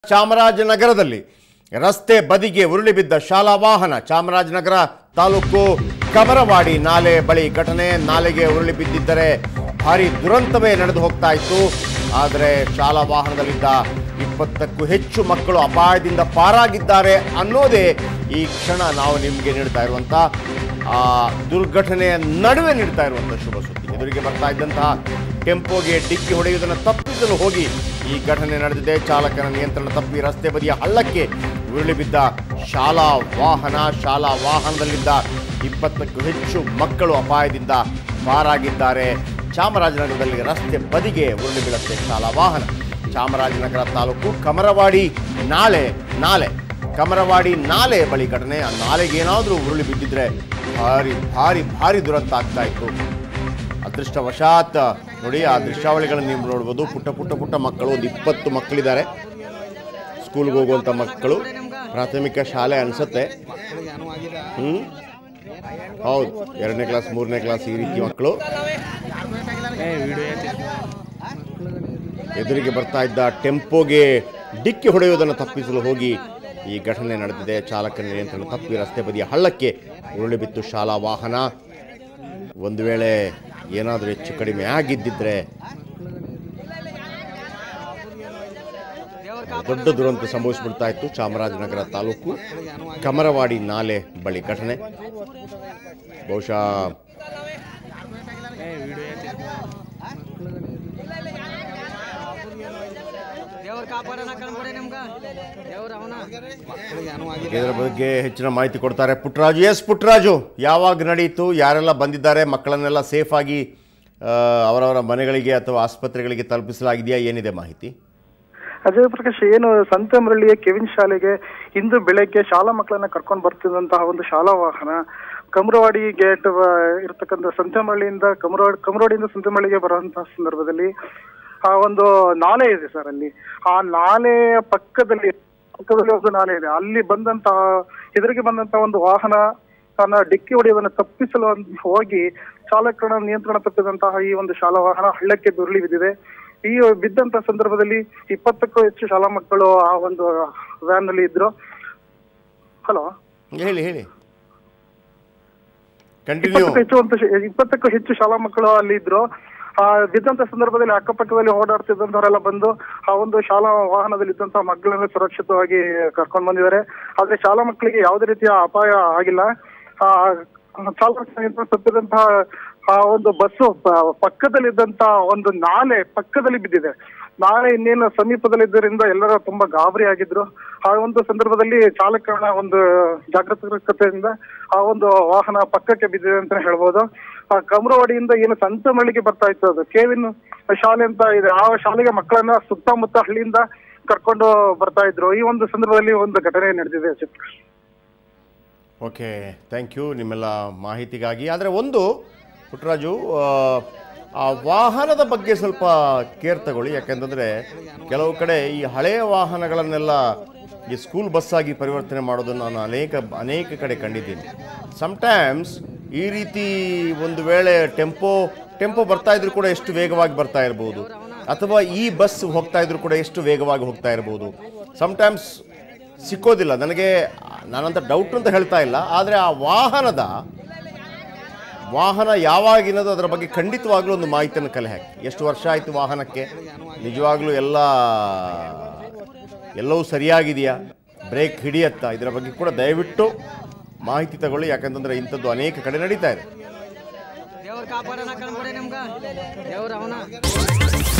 ಚಾಮರಾಜನಗರದಲ್ಲಿ ರಸ್ತೆ ಬದಿಗೆ ಉರುಳಿ ಬಿದ್ದ ಶಾಲಾ ವಾಹನ ಚಾಮರಾಜನಗರ ತಾಲೂಕು ಕಮರವಾಡಿ ನಾಲೆ ಬಳಿ ಘಟನೆ ನಾಲೆಗೆ ಉರುಳಿ ಬಿದ್ದಿದ್ದರೆ ಭಾರಿ ದುರಂತವೇ ನಡೆದು ಹೋಗ್ತಾ ಇತ್ತು ಆದರೆ ಶಾಲಾ ವಾಹನದಲ್ಲಿದ್ದ ಇಪ್ಪತ್ತಕ್ಕೂ ಹೆಚ್ಚು ಮಕ್ಕಳು ಅಪಾಯದಿಂದ ಪಾರಾಗಿದ್ದಾರೆ ಅನ್ನೋದೇ ಈ ಕ್ಷಣ ನಾವು ನಿಮಗೆ ನೀಡ್ತಾ ಇರುವಂಥ ಆ ದುರ್ಘಟನೆಯ ನಡುವೆ ನೀಡ್ತಾ ಇರುವಂಥ ಶುಭ ಸುದ್ದಿ ಎದುರಿಗೆ ಬರ್ತಾ ಇದ್ದಂತಹ ಟೆಂಪೋಗೆ ಡಿಕ್ಕಿ ಹೊಡೆಯುವುದನ್ನು ತಪ್ಪಿಸಲು ಹೋಗಿ ಈ ಘಟನೆ ನಡೆದಿದೆ ಚಾಲಕನ ನಿಯಂತ್ರಣ ತಪ್ಪಿ ರಸ್ತೆ ಬದಿಯ ಹಳ್ಳಕ್ಕೆ ಉರುಳಿ ಬಿದ್ದ ಶಾಲಾ ವಾಹನ ಶಾಲಾ ವಾಹನದಲ್ಲಿದ್ದ ಇಪ್ಪತ್ತಕ್ಕೂ ಹೆಚ್ಚು ಮಕ್ಕಳು ಅಪಾಯದಿಂದ ಪಾರಾಗಿದ್ದಾರೆ ಚಾಮರಾಜನಗರದಲ್ಲಿ ರಸ್ತೆ ಬದಿಗೆ ಉರುಳಿ ಬೀಳುತ್ತೆ ಶಾಲಾ ವಾಹನ ಚಾಮರಾಜನಗರ ತಾಲೂಕು ಕಮರವಾಡಿ ನಾಲೆ ನಾಲೆ ಕಮರವಾಡಿ ನಾಲೆ ಬಳಿ ಘಟನೆ ಆ ನಾಲೆಗೆ ಏನಾದರೂ ಉರುಳಿ ಬಿದ್ದಿದ್ರೆ ಭಾರಿ ಭಾರಿ ಭಾರಿ ದುರಂತ ಆಗ್ತಾ ಇತ್ತು ಅದೃಷ್ಟವಶಾತ್ ನೋಡಿ ಆ ದೃಶ್ಯಾವಳಿಗಳನ್ನು ನೀವು ನೋಡ್ಬೋದು ಪುಟ್ಟ ಪುಟ್ಟ ಪುಟ್ಟ ಮಕ್ಕಳು ಒಂದು ಇಪ್ಪತ್ತು ಮಕ್ಕಳಿದ್ದಾರೆ ಸ್ಕೂಲ್ಗೆ ಹೋಗುವಂಥ ಮಕ್ಕಳು ಪ್ರಾಥಮಿಕ ಶಾಲೆ ಅನಿಸುತ್ತೆ ಹ್ಞೂ ಹೌದು ಎರಡನೇ ಕ್ಲಾಸ್ ಮೂರನೇ ಕ್ಲಾಸ್ ಈ ರೀತಿ ಮಕ್ಕಳು ಎದುರಿಗೆ ಬರ್ತಾ ಇದ್ದ ಟೆಂಪೋಗೆ ಡಿಕ್ಕಿ ಹೊಡೆಯುವುದನ್ನು ತಪ್ಪಿಸಲು ಹೋಗಿ ಈ ಘಟನೆ ನಡೆದಿದೆ ಚಾಲಕನ ನಿಯಂತ್ರಣ ತಪ್ಪಿ ರಸ್ತೆ ಬದಿಯ ಹಳ್ಳಕ್ಕೆ ಉರುಳಿ ಬಿತ್ತು ಶಾಲಾ ವಾಹನ ಒಂದು ವೇಳೆ ಏನಾದರೂ ಹೆಚ್ಚು ಕಡಿಮೆ ಆಗಿದ್ದಿದ್ರೆ ದೊಡ್ಡ ದುರಂತ ಸಂಭವಿಸಿಬಿಡ್ತಾ ಇತ್ತು ಚಾಮರಾಜನಗರ ತಾಲೂಕು ಕಮರವಾಡಿ ನಾಲೆ ಬಳಿ ಘಟನೆ ಬಹುಶಃ ದೇವ್ರ ಕಾಪಾಡೋಣ ಕಣ್ಬಿಡಿ ನಿಮ್ಗ ದೇವ್ರ ಅವನ ಇದರ ಬಗ್ಗೆ ಹೆಚ್ಚಿನ ಮಾಹಿತಿ ಕೊಡ್ತಾರೆ ಪುಟ್ಟರಾಜು ಎಸ್ ಪುಟ್ಟರಾಜು ಯಾವಾಗ ನಡೀತು ಯಾರೆಲ್ಲ ಬಂದಿದ್ದಾರೆ ಮಕ್ಕಳನ್ನೆಲ್ಲ ಸೇಫ್ ಆಗಿ ಆ, ಅವರವರ ಮನೆಗಳಿಗೆ ಅಥವಾ ಆಸ್ಪತ್ರೆಗಳಿಗೆ ತಲುಪಿಸಲಾಗಿದೆಯಾ ಏನಿದೆ ಮಾಹಿತಿ ಅಜಯ್ ಪ್ರಕಾಶ್ ಏನು ಸಂತೆಮರಳ್ಳಿಯ ಕೆವಿನ್ ಶಾಲೆಗೆ ಇಂದು ಬೆಳಗ್ಗೆ ಶಾಲಾ ಮಕ್ಕಳನ್ನ ಕರ್ಕೊಂಡು ಬರ್ತಿದ್ದಂತಹ ಒಂದು ಶಾಲಾ ವಾಹನ ಕಮರವಾಡಿ ಗೇಟ್ ಇರ್ತಕ್ಕಂಥ ಸಂತೆಮರಳಿಯಿಂದ ಕಮರವಾಡಿ ಕಮರವಾಡಿಯಿಂದ ಸಂತೆಮರಳಿಗೆ ಬರುವಂತಹ ಸಂದರ್ಭದಲ್ಲಿ ಆ ಒಂದು ನಾಲೆ ಇದೆ ಸರ್ ಅಲ್ಲಿ ಆ ನಾಲೆಯ ಪಕ್ಕದಲ್ಲಿ ಪಕ್ಕದಲ್ಲಿ ಒಂದು ನಾಲೆ ಇದೆ ಅಲ್ಲಿ ಬಂದಂತಹ ಎದುರಿಗೆ ಬಂದಂತಹ ಒಂದು ವಾಹನ ತನ್ನ ಡಿಕ್ಕಿ ಹೊಡೆಯುವುದನ್ನು ತಪ್ಪಿಸಲು ಅಂತ ಹೋಗಿ ಚಾಲಕನ ನಿಯಂತ್ರಣ ತಪ್ಪಿದಂತಹ ಈ ಒಂದು ಶಾಲಾ ವಾಹನ ಹಳ್ಳಕ್ಕೆ ದುರುಳಿ ಬಿದ್ದಿದೆ ಈ ಬಿದ್ದಂತ ಸಂದರ್ಭದಲ್ಲಿ ಇಪ್ಪತ್ತಕ್ಕೂ ಹೆಚ್ಚು ಶಾಲಾ ಮಕ್ಕಳು ಆ ಒಂದು ವ್ಯಾನ್ ನಲ್ಲಿ ಇದ್ರು ಹಲೋ ಹೇಳಿ ಹೇಳಿ ಕಂಟಿನ್ಯೂ ಇಪ್ಪತ್ತಕ್ಕೂ ಹೆಚ್ಚು ಒಂದು ಶ- ಇಪ್ಪತ್ತಕ್ಕೂ ಹೆಚ್ಚು ಶಾಲಾ ಮಕ್ಕಳು ಅಲ್ಲಿ ಇದ್ರು ಆ ಬಿದ್ದಂತ ಸಂದರ್ಭದಲ್ಲಿ ಅಕ್ಕಪಕ್ಕದಲ್ಲಿ ಓಡಾಡ್ತಿದ್ದಂತವರೆಲ್ಲ ಬಂದು ಆ ಒಂದು ಶಾಲಾ ವಾಹನದಲ್ಲಿ ಇದ್ದಂತಹ ಮಕ್ಕಳನ್ನ ಸುರಕ್ಷಿತವಾಗಿ ಕರ್ಕೊಂಡು ಬಂದಿದ್ದಾರೆ ಆದ್ರೆ ಶಾಲಾ ಮಕ್ಕಳಿಗೆ ಯಾವುದೇ ರೀತಿಯ ಅಪಾಯ ಆಗಿಲ್ಲ ಆ ಚಾಲಕ ನಿಯಂತ್ರಣ ತಪ್ಪಿದಂತಹ ಆ ಒಂದು ಬಸ್ಸು ಪ- ಪಕ್ಕದಲ್ಲಿದ್ದಂತಹ ಒಂದು ನಾಲೆ ಪಕ್ಕದಲ್ಲಿ ಬಿದ್ದಿದೆ ನಾಳೆ ಇನ್ನೇನು ಸಮೀಪದಲ್ಲಿದ್ದರಿಂದ ಎಲ್ಲರೂ ತುಂಬಾ ಗಾಬರಿ ಆಗಿದ್ರು ಆ ಒಂದು ಸಂದರ್ಭದಲ್ಲಿ ಚಾಲಕನ ಒಂದು ಜಾಗರೂಕತೆಯಿಂದ ಆ ಒಂದು ವಾಹನ ಪಕ್ಕಕ್ಕೆ ಬಿದ್ದಿದೆ ಅಂತ ಹೇಳ್ಬೋದು ಆ ಕಮರವಾಡಿಯಿಂದ ಏನು ಸಂತಮಳ್ಳಿಗೆ ಬರ್ತಾ ಇತ್ತು ಅದು ಕೇವಿನ್ ಶಾಲೆ ಅಂತ ಇದೆ ಆ ಶಾಲೆಗೆ ಮಕ್ಕಳನ್ನ ಸುತ್ತಮುತ್ತ ಹಳ್ಳಿಯಿಂದ ಕರ್ಕೊಂಡು ಬರ್ತಾ ಇದ್ರು ಈ ಒಂದು ಸಂದರ್ಭದಲ್ಲಿ ಒಂದು ಘಟನೆ ನಡೆದಿದೆ ಅಜಿತ್. ಓಕೆ ಥ್ಯಾಂಕ್ ಯು ನಿಮ್ಮೆಲ್ಲ ಮಾಹಿತಿಗಾಗಿ ಆದರೆ ಒಂದು ಪುಟ್ಟರಾಜು ಆ, ಆ ವಾಹನದ ಬಗ್ಗೆ ಸ್ವಲ್ಪ ಕೇರ್ ತಗೊಳ್ಳಿ ಯಾಕೆಂತಂದರೆ ಕೆಲವು ಕಡೆ ಈ ಹಳೆಯ ವಾಹನಗಳನ್ನೆಲ್ಲ ಈ ಸ್ಕೂಲ್ ಬಸ್ಸಾಗಿ ಪರಿವರ್ತನೆ ಮಾಡೋದನ್ನು ನಾನು ಅನೇಕ ಅನೇಕ ಕಡೆ ಕಂಡಿದ್ದೀನಿ ಸಮ್ಟೈಮ್ಸ್ ಈ ರೀತಿ ಒಂದು ವೇಳೆ ಟೆಂಪೋ ಟೆಂಪೋ ಬರ್ತಾ ಇದ್ರು ಕೂಡ ಎಷ್ಟು ವೇಗವಾಗಿ ಬರ್ತಾ ಇರ್ಬೋದು ಅಥವಾ ಈ ಬಸ್ ಹೋಗ್ತಾ ಇದ್ರು ಕೂಡ ಎಷ್ಟು ವೇಗವಾಗಿ ಹೋಗ್ತಾ ಇರ್ಬೋದು ಸಮ್ಟೈಮ್ಸ್ ಸಿಕ್ಕೋದಿಲ್ಲ ನನಗೆ ನಾನಂತ ಡೌಟ್ ಅಂತ ಹೇಳ್ತಾ ಇಲ್ಲ ಆದರೆ ಆ ವಾಹನದ ವಾಹನ ಯಾವಾಗಿನದು ಅದರ ಬಗ್ಗೆ ಖಂಡಿತವಾಗ್ಲೂ ಒಂದು ಮಾಹಿತಿಯನ್ನು ಕಲೆ ಹಾಕಿ ಎಷ್ಟು ವರ್ಷ ಆಯಿತು ವಾಹನಕ್ಕೆ ನಿಜವಾಗ್ಲೂ ಎಲ್ಲ ಎಲ್ಲವೂ ಸರಿಯಾಗಿದೆಯಾ ಬ್ರೇಕ್ ಹಿಡಿಯತ್ತಾ ಇದರ ಬಗ್ಗೆ ಕೂಡ ದಯವಿಟ್ಟು ಮಾಹಿತಿ ತಗೊಳ್ಳಿ ಯಾಕಂತಂದರೆ ಇಂಥದ್ದು ಅನೇಕ ಕಡೆ ನಡೀತಾ ಇದೆ ದೇವ್ರ ಕಾಪಾಡೋಣ ಕಣ್ಬಿಡಿ ನಿಮ್ಗ ದೇವ್ರ ಅವನ